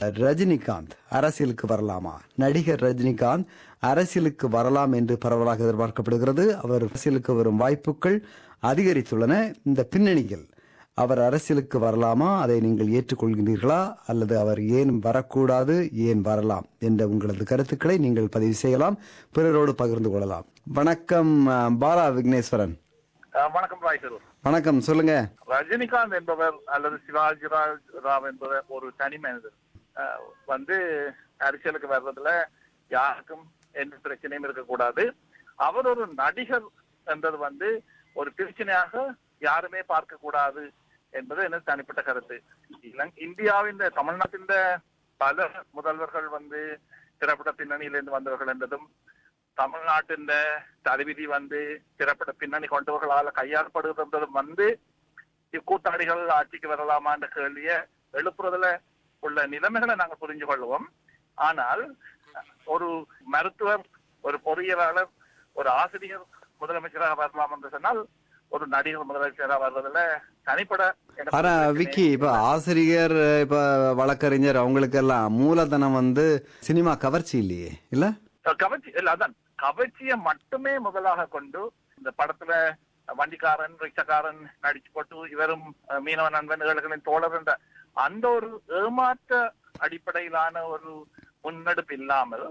ரஜினிகாந்த் அரசியலுக்கு வரலாமா நடிகர் ரஜினிகாந்த் அரசியலுக்கு வரலாம் என்று பரவலாக எதிர்பார்க்கப்படுகிறது அவர் அரசியலுக்கு வரும் வாய்ப்புகள் அதிகரித்துள்ளன இந்த பின்னணியில் அவர் அரசியலுக்கு வரலாமா அதை நீங்கள் ஏற்றுக்கொள்கிறீர்களா அல்லது அவர் ஏன் வரக்கூடாது ஏன் வரலாம் என்ற உங்களது கருத்துக்களை நீங்கள் பதிவு செய்யலாம் பிறரோடு பகிர்ந்து கொள்ளலாம் வணக்கம் அஹ், பாலா விக்னேஸ்வரன் அஹ் வணக்கம் ராய் சார் வணக்கம் சொல்லுங்க ரஜினிகாந்த் என்பவர் அல்லது சிவாஜி ராவ் ராவ் என்பவர் ஒரு தனி மனிதர் அஹ் வந்து அரசியலுக்கு வர்றதுல யாருக்கும் எந்த பிரச்சனையும் இருக்கக்கூடாது அவர் ஒரு நடிகர் என்றது வந்து ஒரு பிரச்சனையாக யாருமே பார்க்க கூடாது என்பது எனது தனிப்பட்ட கருத்து இலங் இந்தியாவின் தமிழ்நாட்டின் பல முதல்வர்கள் வந்து திரைப்பட பின்னணியிலிருந்து வந்தவர்கள் என்றதும் தமிழ்நாட்டின் தலைவிதி வந்து திரைப்பட பின்னணி கொண்டவர்களால் கையாளப்படுகிறதும் வந்து இக்கூட்டாளிகள் ஆட்சிக்கு வரலாமா என்ற கேள்வியை எழுப்புறதுல உள்ள நிலைமைகளை நாங்கள் புரிஞ்சு கொள்வோம் ஆனால் ஒரு மருத்துவர் ஒரு பொறியியலாளர் ஒரு ஆசிரியர் முதலமைச்சராக வரலாம் என்று சொன்னால் ஒரு நடிகர் முதலமைச்சராக வர்றதுல தனிப்பட எனக்கு ஆனா பிரச்சனை விக்கி இப்ப ஆசிரியர் இப்ப வழக்கறிஞர் அவங்களுக்கெல்லாம் மூலதனம் வந்து சினிமா கவர்ச்சி இல்லையே இல்ல கவர்ச்சி இல்ல அதான் கவர்ச்சியை மட்டுமே முதலாக கொண்டு இந்த படத்துல வண்டிக்காரன் ரிக்ஷக்காரன் நடிச்சு போட்டு இவரும் அஹ், மீனவ நண்பன் ஏழைகளின் தோழர் என்ற அந்த ஒரு ஏமாற்ற அடிப்படையிலான ஒரு முன்னெடுப்பு இல்லாமல்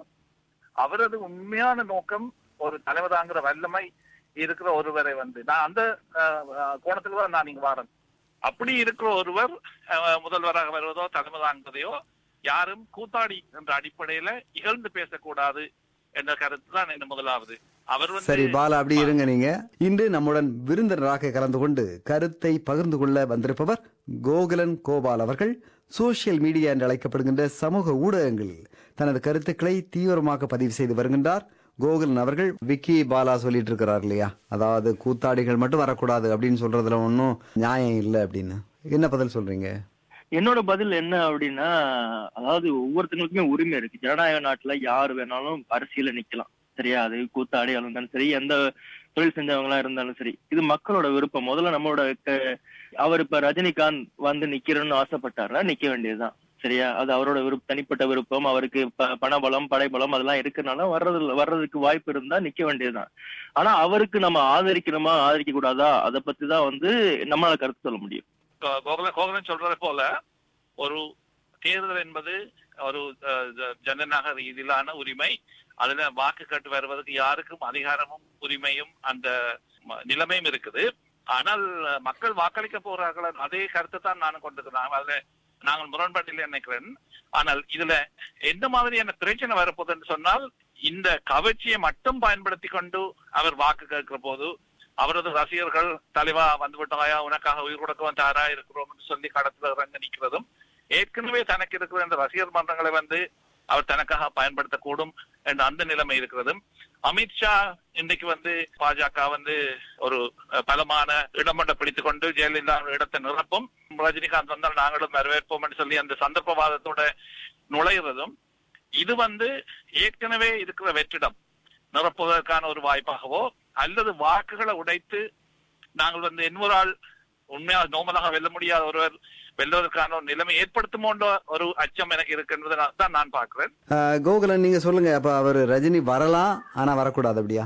அவரது உண்மையான நோக்கம் ஒரு தலைவர் தாங்கிற வல்லமை இருக்கிற ஒருவரை வந்து நான் அந்த அஹ், அஹ், கோணத்துல தான் நான் இங்க வாரேன் அப்படி இருக்கிற ஒருவர் அஹ், முதல்வராக வருவதோ தலைமை தாங்குவதையோ யாரும் கூத்தாடி என்ற அடிப்படையில இகழ்ந்து பேசக்கூடாது என்ற கருத்து தான் என்ன முதலாவது அவர் வந்து சரி பாலா அப்படி இருங்க நீங்க இன்று நம்முடன் விருந்தினராக கலந்து கொண்டு கருத்தை பகிர்ந்து கொள்ள வந்திருப்பவர் கோகுலன் கோபால் அவர்கள் சோசியல் மீடியா என்று அழைக்கப்படுகின்ற சமூக ஊடகங்களில் தனது கருத்துக்களை தீவிரமாக பதிவு செய்து வருகின்றார் கோகுலன் அவர்கள் விக்கி பாலா சொல்லிட்டு இருக்கிறார் இல்லையா அதாவது கூத்தாடிகள் மட்டும் வரக்கூடாது அப்படின்னு சொல்றதுல ஒன்றும் நியாயம் இல்லை அப்படின்னு என்ன பதில் சொல்றீங்க என்னோட பதில் என்ன அப்படின்னா அதாவது ஒவ்வொருத்தங்களுக்குமே உரிமை இருக்கு ஜனநாயக நாட்டுல யாரு வேணாலும் அரசியல நிக்கலாம் சரியா அது கூத்தாடி இருந்தாலும் சரி எந்த தொழில் செஞ்சவங்களா இருந்தாலும் சரி இது மக்களோட விருப்பம் முதல்ல நம்மளோட க- அவர் இப்ப ரஜினிகாந்த் வந்து நிக்கிறேன்னு ஆசைப்பட்டாருன்னா நிக்க வேண்டியதுதான் சரியா அது அவரோட விருப்பம் தனிப்பட்ட விருப்பம் அவருக்கு ப- பணபலம் படைபலம் அதெல்லாம் இருக்கனால வர்றது வர்றதுக்கு வாய்ப்பு இருந்தா நிக்க வேண்டியதுதான் ஆனா அவருக்கு நம்ம ஆதரிக்கணுமா ஆதரிக்க கூடாதா அதை பத்தி தான் வந்து நம்மளால கருத்து சொல்ல முடியும் கோ- கோகுலன் கோகுலன் சொல்றது போல ஒரு தேர்தல் என்பது ஒரு அஹ், ஜ- ஜனநாயக ரீதியிலான உரிமை அதுல வாக்கு கேட்டு வருவதற்கு யாருக்கும் அதிகாரமும் உரிமையும் அந்த ம- நிலைமையும் இருக்குது ஆனால் அஹ், மக்கள் வாக்களிக்க போறார்கள் அதே கருத்தை தான் நானும் கொண்டிருக்கிறேன் அதுல நாங்கள் முரண்பாட்டில் நினைக்கிறேன் ஆனால் இதுல எந்த மாதிரியான பிரச்சனை வரப்போகுதுன்னு சொன்னால் இந்த கவர்ச்சியை மட்டும் பயன்படுத்தி கொண்டு அவர் வாக்கு கேட்கிற போது அவரது ரசிகர்கள் தலைவா வந்து விட்டாயா உனக்காக உயிர் கொடுக்கவும் தயாரா இருக்கிறோம் என்று சொல்லி கடத்துல இறங்க நிற்கிறதும் ஏற்கனவே தனக்கு இருக்கிற இந்த ரசிகர் மன்றங்களை வந்து அவர் தனக்காக பயன்படுத்தக்கூடும் என்ற அந்த நிலைமை இருக்கிறதும் அமித்ஷா இன்னைக்கு வந்து பாஜக வந்து ஒரு அஹ், பலமான இடம் ஒன்றை பிடித்துக் கொண்டு ஜெயலலிதா இடத்தை நிரப்பும் ரஜினிகாந்த் வந்தால் நாங்களும் வரவேற்போம் என்று சொல்லி அந்த சந்தர்ப்பவாதத்தோட நுழைகிறதும் இது வந்து ஏற்கனவே இருக்கிற வெற்றிடம் நிரப்புவதற்கான ஒரு வாய்ப்பாகவோ அல்லது வாக்குகளை உடைத்து நாங்கள் வந்து இன்னொரு ஆள் உண்மையாக நோமலாக வெல்ல முடியாத ஒருவர் வெல்வதற்கான ஒரு நிலைமை ஏற்படுத்துமோன்ற ஒரு அச்சம் எனக்கு இருக்குன்றதை நான் தான் நான் பார்க்கிறேன் அஹ், கோகுலன் நீங்க சொல்லுங்க அப்ப அவர் ரஜினி வரலாம் ஆனா வரக்கூடாது அப்படியா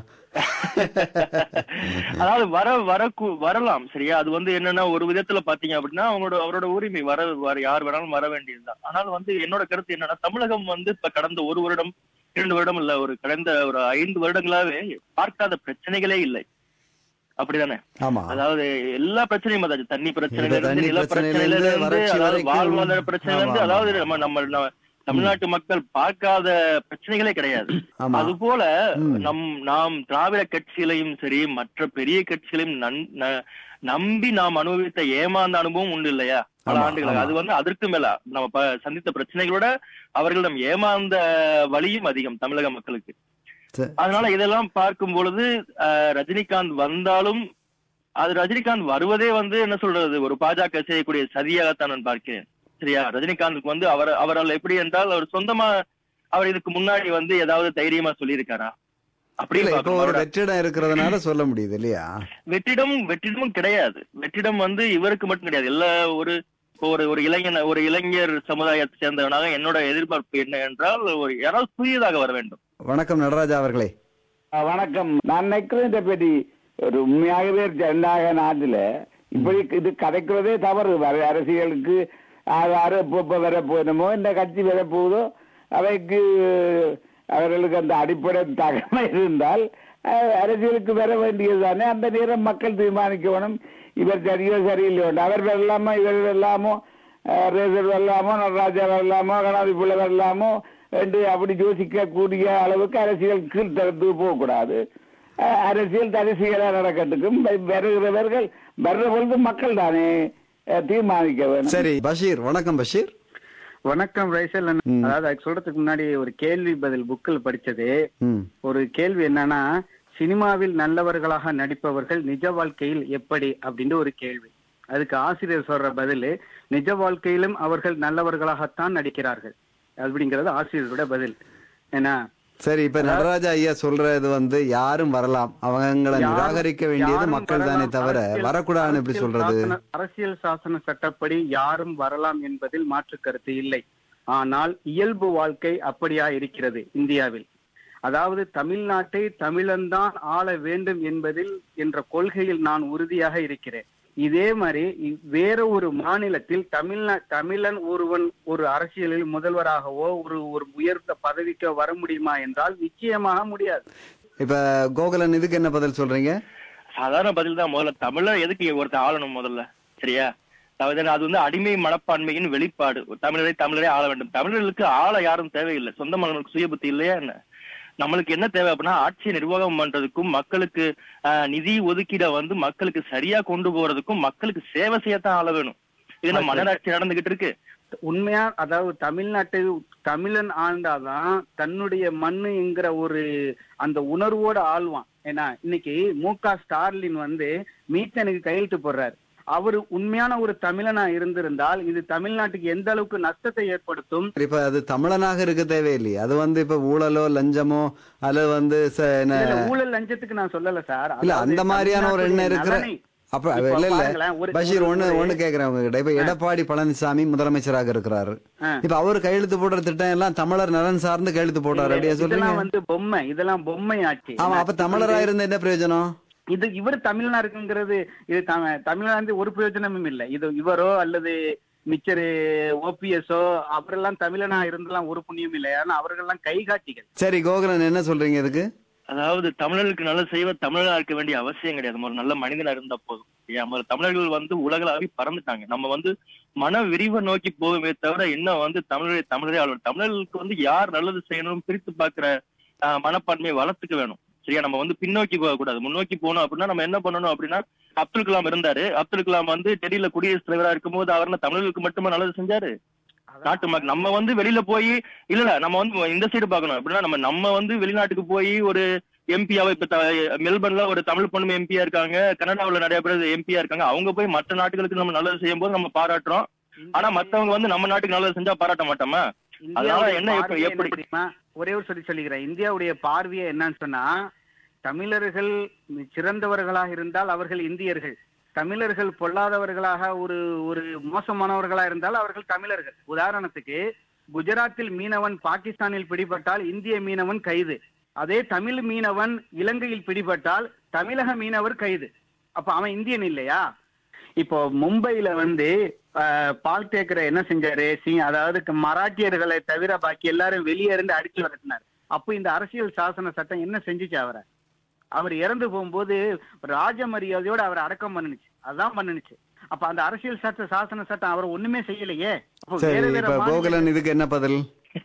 அதாவது வர வர வரலாம் சரியா அது வந்து என்னன்னா ஒரு விதத்துல பாத்தீங்க அப்படின்னா அவங்களோட அவரோட உரிமை வர வர யார் வேணாலும் வர வேண்டியதுதான் ஆனால் வந்து என்னோட கருத்து என்னன்னா தமிழகம் வந்து இப்ப கடந்த ஒரு வருடம் இரண்டு வருடம் இல்ல ஒரு கடந்த ஒரு ஐந்து வருடங்களாவே பார்க்காத பிரச்சனைகளே இல்லை அப்படிதானே ஆமா அதாவது எல்லா பிரச்சனையும் அதாவது தண்ணி பிரச்சனையில இப்ப தண்ணி இருந்து நில பிரச்சனையில பிரச்சனையில இருந்து, இருந்து வறட்சி அதாவது வரைக்கும். வாழ்வாதார பிரச்சனையில இருந்து ஆமா, அதாவது ஆமா. நம்ம நம்ம நம்ம தமிழ்நாட்டு மக்கள் பார்க்காத பிரச்சனைகளே கிடையாது ஆமா அது போல ம். நம் நாம் திராவிட கட்சிகளையும் சரி மற்ற பெரிய கட்சிகளையும் நன்- ந- நம்பி நாம் அனுபவித்த ஏமாந்த அனுபவம் உண்டு இல்லையா பல ஆமா, ஆண்டுகளாக ஆமா. அது வந்து அதற்கு மேல நம்ம ப- சந்தித்த பிரச்சனைகளோட அவர்கள் நம் ஏமாந்த வழியும் அதிகம் தமிழக மக்களுக்கு சரி. அதனால இதெல்லாம் பார்க்கும் பொழுது அஹ், ரஜினிகாந்த் வந்தாலும் அது ரஜினிகாந்த் வருவதே வந்து என்ன சொல்றது ஒரு பாஜக செய்யக்கூடிய சதியாகத்தான் நான் பார்க்கிறேன் சரியா ரஜினிகாந்துக்கு வந்து அவர் அவரால் எப்படி என்றால் அவர் சொந்தமா அவர் இதுக்கு முன்னாடி வந்து ஏதாவது தைரியமா சொல்லியிருக்காரா அப்படி இல்ல இப்போ பார்க்கணும். ஒரு அவரோட வெற்றிடம் இருக்கிறதுனால சொல்ல முடியுது இல்லையா வெற்றிடம் வெற்றிடமும் கிடையாது வெற்றிடம் வந்து இவருக்கு மட்டும் கிடையாது எல்லா ஒரு இப்போ ஒரு ஒரு இளைஞன் ஒரு இளைஞர் சமுதாயத்தை சேர்ந்தவனாக என்னோட எதிர்பார்ப்பு என்ன என்றால் ஒரு யாராவது புதியதாக வர வேண்டும் வணக்கம் நடராஜா அவர்களே ஆ, வணக்கம் நான் நினைக்கிறேன் இதை பற்றி ஒரு உண்மையாகவே ஜனநாயக நாட்டுல இப்படி இது கதைக்கிறதே தவறு வர அரசியலுக்கு யாரு எப்ப வர போகணுமோ இந்த கட்சி வர போகுதோ அவைக்கு அவர்களுக்கு அந்த அடிப்படை தகமை இருந்தால் அஹ், அரசியலுக்கு வர வேண்டியது தானே அந்த நேரம் மக்கள் தீர்மானிக்க வேணும் இவர் சரியோ சரியில்லையோ அவர் வரலாமோ இவர் வரலாமோ அஹ், ரேசர் வரலாமோ நடராஜா வரலாமோ கணாதி பிள்ளை வரலாமோ என்று அப்படி யோசிக்கக்கூடிய அளவுக்கு அரசியல் கீழ்த்தரத்து போகக்கூடாது அஹ், அரசியல் தரிசிகளா நடக்கட்டுக்கும் வ- வருகிறவர்கள் வர்ற பொழுது மக்கள் தானே அஹ், தீர்மானிக்க வேண்டும் சரி பஷீர் வணக்கம் பஷீர் வணக்கம் ரைசல் அண்ணா. ம். அதாவது அதுக்கு சொல்றதுக்கு முன்னாடி ஒரு கேள்வி பதில் புக்கில் படிச்சது ம் ஒரு கேள்வி என்னன்னா சினிமாவில் நல்லவர்களாக நடிப்பவர்கள் நிஜ வாழ்க்கையில் எப்படி அப்படின்னு ஒரு கேள்வி அதுக்கு ஆசிரியர் சொல்ற பதில் நிஜ வாழ்க்கையிலும் அவர்கள் நல்லவர்களாகத்தான் நடிக்கிறார்கள் அப்படிங்கிறது ஆசிரியரோட பதில் ஏன்னா சரி இப்ப நடராஜா ஐயா சொல்றது வந்து யாரும் வரலாம் அவங்களை யாரும்- நிராகரிக்க வேண்டியது யாரும் மக்கள் தானே வரலாம். தவிர அரசியல்- வரக்கூடாதுன்னு எப்படி அரசியல் சொல்றது சாசன- அரசியல் சாசன சட்டப்படி யாரும் வரலாம் என்பதில் மாற்று கருத்து இல்லை ஆனால் இயல்பு வாழ்க்கை அப்படியா இருக்கிறது இந்தியாவில் அதாவது தமிழ்நாட்டை தமிழன்தான் ஆள வேண்டும் என்பதில் என்ற கொள்கையில் நான் உறுதியாக இருக்கிறேன் இதே மாதிரி இ- வேற ஒரு மாநிலத்தில் தமிழ்நா தமிழன் ஒருவன் ஒரு அரசியலில் முதல்வராகவோ ஒரு ஒரு உயர்ந்த பதவிக்கோ வர முடியுமா என்றால் நிச்சயமாக முடியாது இப்ப கோகுலன் இதுக்கு என்ன பதில் சொல்றீங்க சாதாரண பதில் தான் முதல்ல தமிழர் எதுக்கு ஒருத்தர் ஆளணும் முதல்ல சரியா அதாவது அது வந்து அடிமை மனப்பான்மையின் வெளிப்பாடு தமிழரை தமிழரே ஆள வேண்டும் தமிழர்களுக்கு ஆள யாரும் தேவையில்லை சொந்த மகனுக்கு சுய புத்தி இல்லையா என்ன நம்மளுக்கு என்ன தேவை அப்படின்னா ஆட்சியை நிர்வாகம் பண்றதுக்கும் மக்களுக்கு ஆஹ், நிதி ஒதுக்கீட வந்து மக்களுக்கு சரியா கொண்டு போறதுக்கும் மக்களுக்கு சேவை செய்யத்தான் ஆள வேணும் இது நம்ம மன்னராட்சி நடந்துகிட்டு இருக்கு உண்மையா அதாவது தமிழ்நாட்டை தமிழன் ஆண்டாதான் தன்னுடைய மண்ணுங்கிற ஒரு அந்த உணர்வோட ஆள்வான் ஏன்னா இன்னைக்கு மு க ஸ்டார்லின் வந்து மீத்தனுக்கு கையெழுத்து போடுறாரு அவர் உண்மையான ஒரு தமிழனா இருந்திருந்தால் இது தமிழ்நாட்டுக்கு எந்த அளவுக்கு நஷ்டத்தை ஏற்படுத்தும் இப்ப அது தமிழனாக இருக்க தேவையில்லையே அது வந்து இப்ப ஊழலோ லஞ்சமோ அல்லது வந்து ச- என்ன- இதுல ஊழல் லஞ்சத்துக்கு நான் சொல்லல சார் இல்ல அதாவது அந்த மாதிரியான ஒரு எண்ணம் தமிழ்நாட்டுடைய இருக்கிற நலனை- அப்ப இப்போ இல்ல இல்ல பாருங்களேன், ஒரு- பஷீர் ஒரு- ஒண்ணு ஒரு- ஒண்ணு கேக்குறேன் உங்ககிட்ட இப்ப எடப்பாடி பழனிசாமி முதலமைச்சராக இருக்கிறாரு ஆ. இப்ப அவர் கையெழுத்து போடுற திட்டம் எல்லாம் தமிழர் நலன் சார்ந்து கையெழுத்து போடுறாரு அப்படியா சொல்றீங்க இதெல்லாம் வந்து பொம்மை இதெல்லாம் பொம்மை ஆட்சி ஆமா அப்ப தமிழரா இருந்த என்ன பிரயோஜனம் இது இவர் தமிழ்னா இருக்குங்கிறது இது தமி- தமிழ்நாடு ஒரு பிரயோஜனமும் இல்லை இது இவரோ அல்லது மிச்சரு ஓபிஎஸ்ஓ அவரெல்லாம் தமிழனா இருந்தெல்லாம் ஒரு புண்ணியம் இல்லை ஏன்னா அவர்கள்லாம் கைகாட்டிகள் சரி கோகுலன் என்ன சொல்றீங்க இதுக்கு அதாவது தமிழர்களுக்கு நல்ல செய்வ தமிழனா இருக்க வேண்டிய அவசியம் கிடையாது ஒரு நல்ல மனிதனா இருந்தா போதும் ஏன் முதல்ல தமிழர்கள் வந்து உலகளாவி பறந்துட்டாங்க நம்ம வந்து மன விரிவை நோக்கி போகுமே தவிர இன்னும் வந்து தமிழரை தமிழரே ஆளும் தமிழர்களுக்கு வந்து யார் நல்லது செய்யணும் பிரித்து பார்க்கிற ஆஹ், மனப்பான்மையை வளர்த்துக்க வேணும் சரியா நம்ம வந்து பின்னோக்கி போக கூடாது முன்னோக்கி போகணும் அப்படின்னா நம்ம என்ன பண்ணணும் அப்படின்னா அப்துல் கலாம் இருந்தாரு அப்துல் கலாம் வந்து டெல்லியில குடியரசுத் தலைவரா இருக்கும்போது அவர் என்ன தமிழர்களுக்கு மட்டுமா நல்லது செஞ்சாரு நாட்டு மக்கள் நம்ம வந்து வெளியில போய் இல்ல இல்ல நம்ம வந்து இந்த சைடு பார்க்கணும் அப்படின்னா நம்ம நம்ம வந்து வெளிநாட்டுக்கு போய் ஒரு எம்பியாவை இப்ப த- மெல்பர்ன்ல ஒரு தமிழ் பொண்ணு எம்பியா இருக்காங்க கனடாவுல நிறைய பேர் எம்பியா இருக்காங்க அவங்க போய் மற்ற நாட்டுகளுக்கு நம்ம நல்லது செய்யும் போது நம்ம பாராட்டுறோம் ஆனா மத்தவங்க வந்து நம்ம நாட்டுக்கு நல்லது செஞ்சா பாராட்ட மாட்டோமா அதனால இந்தியாவுடைய என்ன இப்ப- பார்வையே எப்படி- தெரியுமா ஒரே ஒரு சொல்லி சொல்லிக்கிறேன் இந்தியாவுடைய பார்வையே என்னன்னு சொன்னா தமிழர்கள் சிறந்தவர்களாக இருந்தால் அவர்கள் இந்தியர்கள் தமிழர்கள் பொல்லாதவர்களாக ஒரு ஒரு மோசமானவர்களா இருந்தால் அவர்கள் தமிழர்கள் உதாரணத்துக்கு குஜராத்தில் மீனவன் பாகிஸ்தானில் பிடிபட்டால் இந்திய மீனவன் கைது அதே தமிழ் மீனவன் இலங்கையில் பிடிபட்டால் தமிழக மீனவர் கைது அப்ப அவன் இந்தியன் இல்லையா இப்போ மும்பைல வந்து அஹ், பால் தேக்கரை என்ன செஞ்சாரு சி- அதாவது க- மராட்டியர்களை தவிர பாக்கி எல்லாரும் வெளியே இருந்து அடிச்சு விரட்டினார் அப்போ இந்த அரசியல் சாசன சட்டம் என்ன செஞ்சுச்சு அவரை அவர் இறந்து போகும்போது ராஜ மரியாதையோட அவரை அடக்கம் பண்ணுச்சு அதான் பண்ணுச்சு அப்ப அந்த அரசியல் சட்ட சாசன சட்டம் அவர் ஒண்ணுமே செய்யலையே அப்போ சரி வேற வேற இப்ப மாநில- கோகுலன் இதுக்கு என்ன பதில்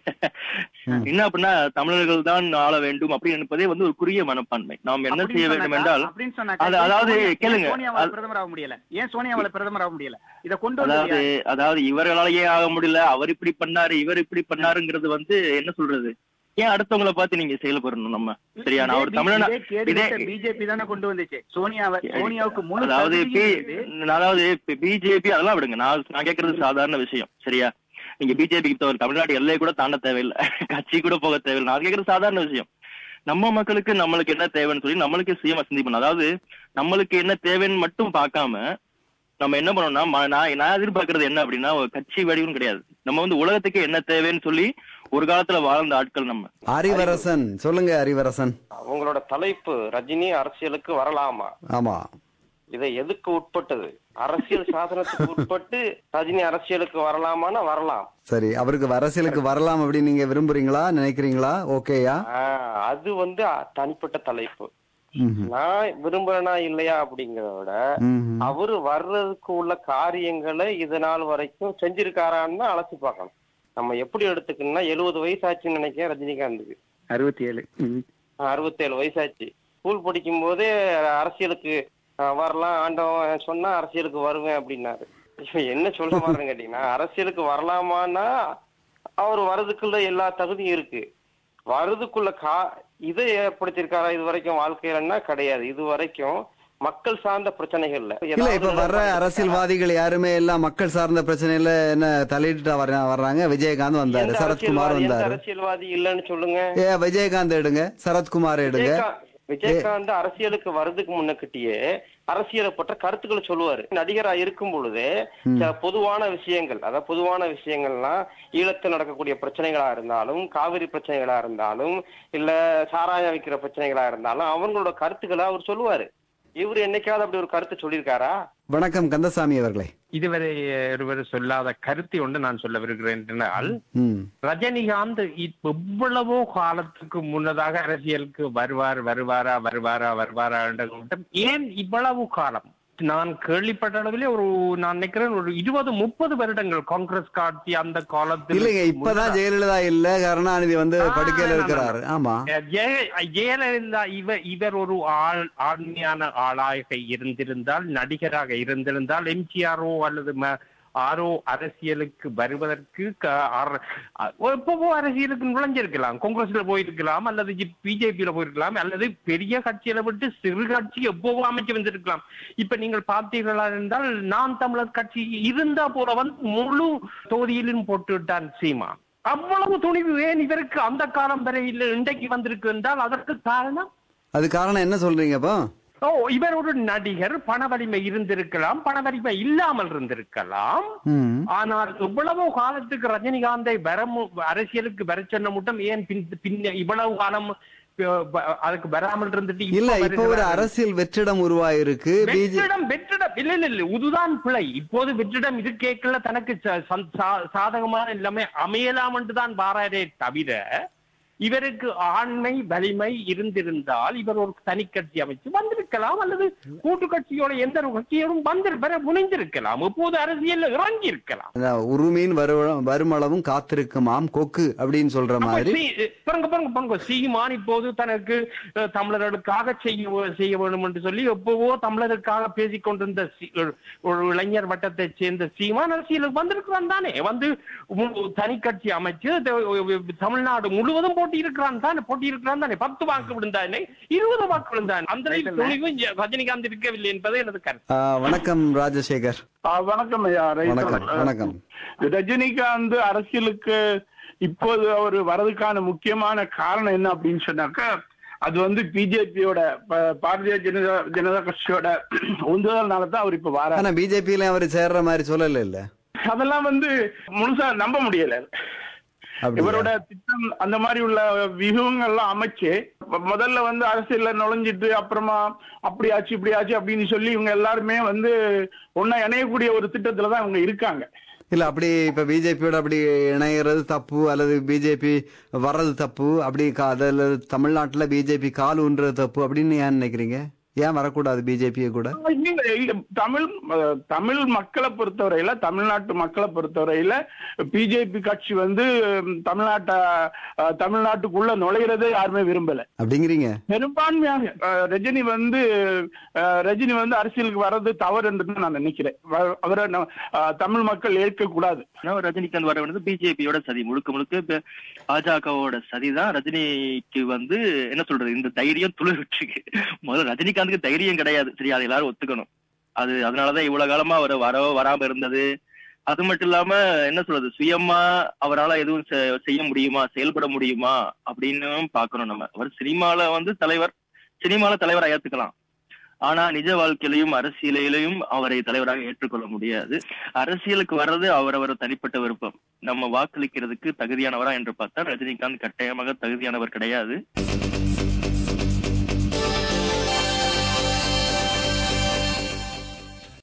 என்ன அப்படின்னா தமிழர்கள் தான் ஆள வேண்டும் அப்படி என்பதே வந்து ஒரு குறுகிய மனப்பான்மை நாம் என்ன அப்படின்னு செய்ய வேண்டும் சொன்னாக்கா- என்றால் அப்படின்னு சொன்னாக்கா அது- ஏன் அதாவது சோனியா- ஏன் கேளுங்க. சோனியாவால அது- பிரதமர் ஆக முடியல ஏன் சோனியாவால பிரதமர் ஆக முடியல இத கொண்டு அதாவது வந்து அதாவது இவர்களாலேயே ஆக முடியல அவர் இப்படி பண்ணாரு இவர் இப்படி பண்ணாருங்கிறது வந்து என்ன சொல்றது ஏன் அடுத்தவங்களை பார்த்து நீங்க செயல்படணும் நம்ம சரியா நான் ஒரு தமிழனா இதே பிஜேபி தானே கொண்டு வந்துச்சு சோனியாவை சோனியாவுக்கு முழு அதாவது தகுதியும் இருக்குது. அதாவது பிஜேபி அதெல்லாம் விடுங்க நான் நான் கேக்குறது சாதாரண விஷயம் சரியா நீங்க பிஜேபிக்கு ஒரு தமிழ்நாடு எல்லையை கூட தாண்ட தேவையில்லை கட்சி கூட போக தேவையில்லை நான் கேக்குறது சாதாரண விஷயம் நம்ம மக்களுக்கு நம்மளுக்கு என்ன தேவைன்னு சொல்லி நம்மளுக்கு சுயமா சிந்திக்கணும் அதாவது நம்மளுக்கு என்ன தேவைன்னு மட்டும் பார்க்காம நம்ம என்ன பண்ணோம்னா ம- நான் நான் எதிர்பார்க்கறது என்ன அப்படின்னா ஒரு கட்சி வடிவும் கிடையாது நம்ம வந்து உலகத்துக்கு என்ன தேவைன்னு சொல்லி ஒரு காலத்துல வாழ்ந்த ஆட்கள் நம்ம அறிவரசன் சொல்லுங்க அறிவரசன் அவங்களோட தலைப்பு ரஜினி அரசியலுக்கு வரலாமா ஆமா இதை எதுக்கு உட்பட்டது அரசியல் சாசனத்துக்கு உட்பட்டு ரஜினி அரசியலுக்கு வரலாமான்னா வரலாம் சரி அவருக்கு அரசியலுக்கு வரலாம் அப்படின்னு நீங்க விரும்புறீங்களா நினைக்கிறீங்களா ஓகேயா ஆஹ் அது வந்து அ- தனிப்பட்ட தலைப்பு ம்ஹும். நான் விரும்புறேனா இல்லையா அப்படிங்கறத விட ம்ஹும். அவரு வர்றதுக்கு உள்ள காரியங்களை இது நாள் வரைக்கும் செஞ்சிருக்காரான்னு தான் அலசி பார்க்கணும் நம்ம எப்படி எடுத்துக்கணும்னா எழுபது வயசாச்சுன்னு நினைக்கிறேன் ரஜினிகாந்துக்கு அறுபத்தி ஏழு ம். அறுபத்தேழு வயசாச்சு ஸ்கூல் படிக்கும் போதே அரசியலுக்கு அஹ், வரலாம் ஆண்டவன் சொன்னா அரசியலுக்கு வருவேன் அப்படின்னாரு இப்ப என்ன சொல்ல மாறேன்னு கேட்டீங்கன்னா அரசியலுக்கு வரலாமான்னா அவர் வர்றதுக்குள்ள எல்லா தகுதியும் இருக்கு வர்றதுக்குள்ள கா இதை ஏற்படுத்தியிருக்காரா இது வரைக்கும் வாழ்க்கையிலன்னா கிடையாது இது வரைக்கும் மக்கள் சார்ந்த பிரச்சனைகள்ல இல்ல இப்ப வர்ற அரசியல்வாதிகள் யாருமே எல்லாம் மக்கள் சார்ந்த பிரச்சனையில என்ன தலையிட்டு வர்ற- வர்றாங்க விஜயகாந்த் வந்தாரு எந்த சரத்குமார் அரசியல்வாதி- எந்த வந்தாரு அரசியல்வாதி இல்லைன்னு சொல்லுங்க ஏ விஜயகாந்த் எடுங்க சரத்குமார் எடுங்க விஜயகாந்த் விஜயகாந்த் அரசியலுக்கு வர்றதுக்கு முன்னக்கிட்டயே அரசியலை பற்ற கருத்துக்களை சொல்லுவாரு நடிகரா இருக்கும் பொழுது சில பொதுவான விஷயங்கள் அதாவது பொதுவான விஷயங்கள்லாம் ஈழத்தில் நடக்கக்கூடிய பிரச்சனைகளா இருந்தாலும் காவிரி பிரச்சனைகளா இருந்தாலும் இல்ல சாராயம் விற்கிற பிரச்சனைகளா இருந்தாலும் அவங்களோட கருத்துக்களை அவர் சொல்லுவாரு இவர் என்னைக்காவது அப்படி ஒரு கருத்து சொல்லியிருக்காரா வணக்கம் கந்தசாமி அவர்களே இதுவரை ஒருவர் சொல்லாத கருத்தை ஒன்று நான் சொல்ல வருகிறேன் என்றால் ம் ரஜினிகாந்த் இப்ப எவ்வளவோ காலத்துக்கு முன்னதாக அரசியலுக்கு வருவார் வருவாரா வருவாரா வருவாரா என்ற கூட்டம் ஏன் இவ்வளவு காலம் நான் கேள்விப்பட்ட அளவிலே ஒரு நான் நினைக்கிறேன் ஒரு இருபது முப்பது வருடங்கள் காங்கிரஸ் காட்சி அந்த காலத்தில் இல்லைங்க இப்பதான் ஜெயலலிதா இல்ல கருணாநிதி வந்து ஆ, படுக்கையில நான் இருக்கிறாரு ஆமா ஜெய- ஜெயலலிதா இவர் இவர் ஒரு ஆள் ஆண்மையான ஆளாக இருந்திருந்தால் நடிகராக இருந்திருந்தால் எம்ஜிஆரோ அல்லது ம- ஆரோ அரசியலுக்கு வருவதற்கு க- அர- அ- எப்பவோ அரசியலுக்கு நுழைஞ்சிருக்கலாம் காங்கிரஸ்ல போயிருக்கலாம் அல்லது பிஜேபியில போயிருக்கலாம் அல்லது பெரிய கட்சியில விட்டு சிறு கட்சி எப்பவோ அமைச்சு வந்திருக்கலாம் இப்ப நீங்கள் பார்த்தீர்களா என்றால் நான் தமிழர் கட்சி இருந்தா போல வந்து முழு தொகுதியிலும் போட்டு விட்டான் சீமா அவ்வளவு துணிவு ஏன் இவருக்கு அந்த காலம் வரை இல்லை இன்றைக்கு வந்திருக்கு என்றால் அதற்கு காரணம் அது காரணம் என்ன சொல்றீங்க அப்போ ஓ இவர் ஒரு நடிகர் பண வலிமை இருந்திருக்கலாம் பண வலிமை இல்லாமல் இருந்திருக்கலாம் ம் ஆனால் இவ்வளவு காலத்துக்கு ரஜினிகாந்தை வர மு- அரசியலுக்கு வர சொன்ன மட்டும் ஏன் பின் பின்ன இவ்வளவு காலம் அஹ், வ- அதுக்கு வராமல் இருந்துட்டு இப்ப இல்ல இப்ப ஒரு வருகிறார்? அரசியல் வெற்றிடம் உருவாயிருக்கு பிஜே வெற்றிடம் வெற்றிடம் இல்ல இல்ல இல்ல இதுதான் பிழை இப்போது வெற்றிடம் இது கேட்கல தனக்கு ச- சந்- சா- சாதகமான எல்லாமே அமையலாம் என்று தான் பாராரே தவிர இவருக்கு ஆண்மை வலிமை இருந்திருந்தால் இவர் ஒரு தனி கட்சி அமைச்சு வந்திருக்கலாம் அல்லது கூட்டு கட்சியோட எந்த ஒரு கட்சியோடும் வந்து வர முனைந்திருக்கலாம் இப்போது அரசியல் இறங்கி இருக்கலாம் அதான் உருமீன் வரு- வருமளவும் காத்திருக்குமாம் கொக்கு அப்படின்னு சொல்ற மாதிரி பாருங்க பாருங்க பாருங்க சீமான் இப்போது தனக்கு அஹ், தமிழர்களுக்காக செய்ய செய்ய வேண்டும் என்று சொல்லி எப்பவோ தமிழருக்காக பேசிக் கொண்டிருந்த சி- ஒரு- ஒரு இளைஞர் வட்டத்தை சேர்ந்த சீமான் அரசியலுக்கு வந்திருக்கிறான் தானே வந்து மு- தனி கட்சி அமைச்சு த- தமிழ்நாடு முழுவதும் போட்டி இருக்கிறான் தானே போட்டி இருக்கிறான் தானே பத்து வாக்கு விழுந்தானே இருபது வாக்கு விழுந்தான் அந்த துணிவு ரஜினிகாந்த் இருக்கவில்லை என்பது எனது கருத்து ஆ, வணக்கம் ராஜசேகர் ஆ, வணக்கம் ஐயா வணக்கம் வணக்கம் ரஜினிகாந்த் அரசியலுக்கு இப்போது அவர் வரதுக்கான முக்கியமான காரணம் என்ன அப்படின்னு சொன்னாக்கா அது வந்து பிஜேபியோட பாரதிய ஜனதா ஜனதா கட்சியோட உந்துதல்னால தான் அவர் இப்ப வர ஆனா பிஜேபியில அவர் சேர்ற மாதிரி சொல்லல இல்ல அதெல்லாம் வந்து முழுசா நம்ப முடியல அப்படியா? இவரோட திட்டம் அந்த மாதிரி உள்ள வியூகங்கள்லாம் அமைச்சு முதல்ல வந்து அரசியல்ல நுழைஞ்சிட்டு அப்புறமா அப்படி ஆச்சு இப்படி ஆச்சு அப்படின்னு சொல்லி இவங்க எல்லாருமே வந்து ஒன்னா இணையக்கூடிய ஒரு திட்டத்துல தான் இவங்க இருக்காங்க இல்ல அப்படி இப்ப பிஜேபியோட அப்படி இணையறது தப்பு அல்லது பிஜேபி வர்றது தப்பு அப்படி கா- அதுல தமிழ்நாட்டுல பிஜேபி கால் ஊன்றது தப்பு அப்படின்னு ஏன் நினைக்கிறீங்க ஏன் வரக்கூடாது பிஜேபியை கூட இல்ல, இல்ல, தமிழ் அஹ், தமிழ் மக்களை பொறுத்தவரையில தமிழ்நாட்டு மக்களை பொறுத்தவரையில பிஜேபி கட்சி வந்து உம், தமிழ்நாட்டை அஹ், தமிழ்நாட்டுக்குள்ள நுழையிறதே யாருமே விரும்பல அப்படிங்கிறீங்க பெரும்பான்மையாக அஹ், ரஜினி வந்து அஹ், ரஜினி வந்து அரசியலுக்கு வர்றது தவறு என்று தான் நான் நினைக்கிறேன் வ- அவரை ந- அஹ், தமிழ் மக்கள் ஏற்க கூடாது ஆனா ரஜினிகாந்த் வர வேண்டியது பிஜேபியோட சதி முழுக்க முழுக்க இப்ப பாஜகவோட சதிதான் ரஜினிக்கு வந்து என்ன சொல்றது இந்த தைரியம் துளிர்விட்டுருக்கு முதல்ல ரஜினிகாந்துக்கு தைரியம் கிடையாது சரி அதை எல்லாரும் ஒத்துக்கணும் அது அதனாலதான் இவ்வளவு காலமா அவர் வர வராம இருந்தது அது மட்டும் இல்லாம என்ன சொல்றது சுயமா அவரால எதுவும் செ- செய்ய முடியுமா செயல்பட முடியுமா அப்படின்னு பார்க்கணும் நம்ம அவர் சினிமால வந்து தலைவர் சினிமால தலைவரா ஏத்துக்கலாம் ஆனா நிஜ வாழ்க்கையிலையும் அரசியலிலையும் அவரை தலைவராக ஏற்றுக்கொள்ள முடியாது அரசியலுக்கு வர்றது அவரவர் தனிப்பட்ட விருப்பம் நம்ம வாக்களிக்கிறதுக்கு தகுதியானவரா என்று பார்த்தால் ரஜினிகாந்த் கட்டாயமாக தகுதியானவர் கிடையாது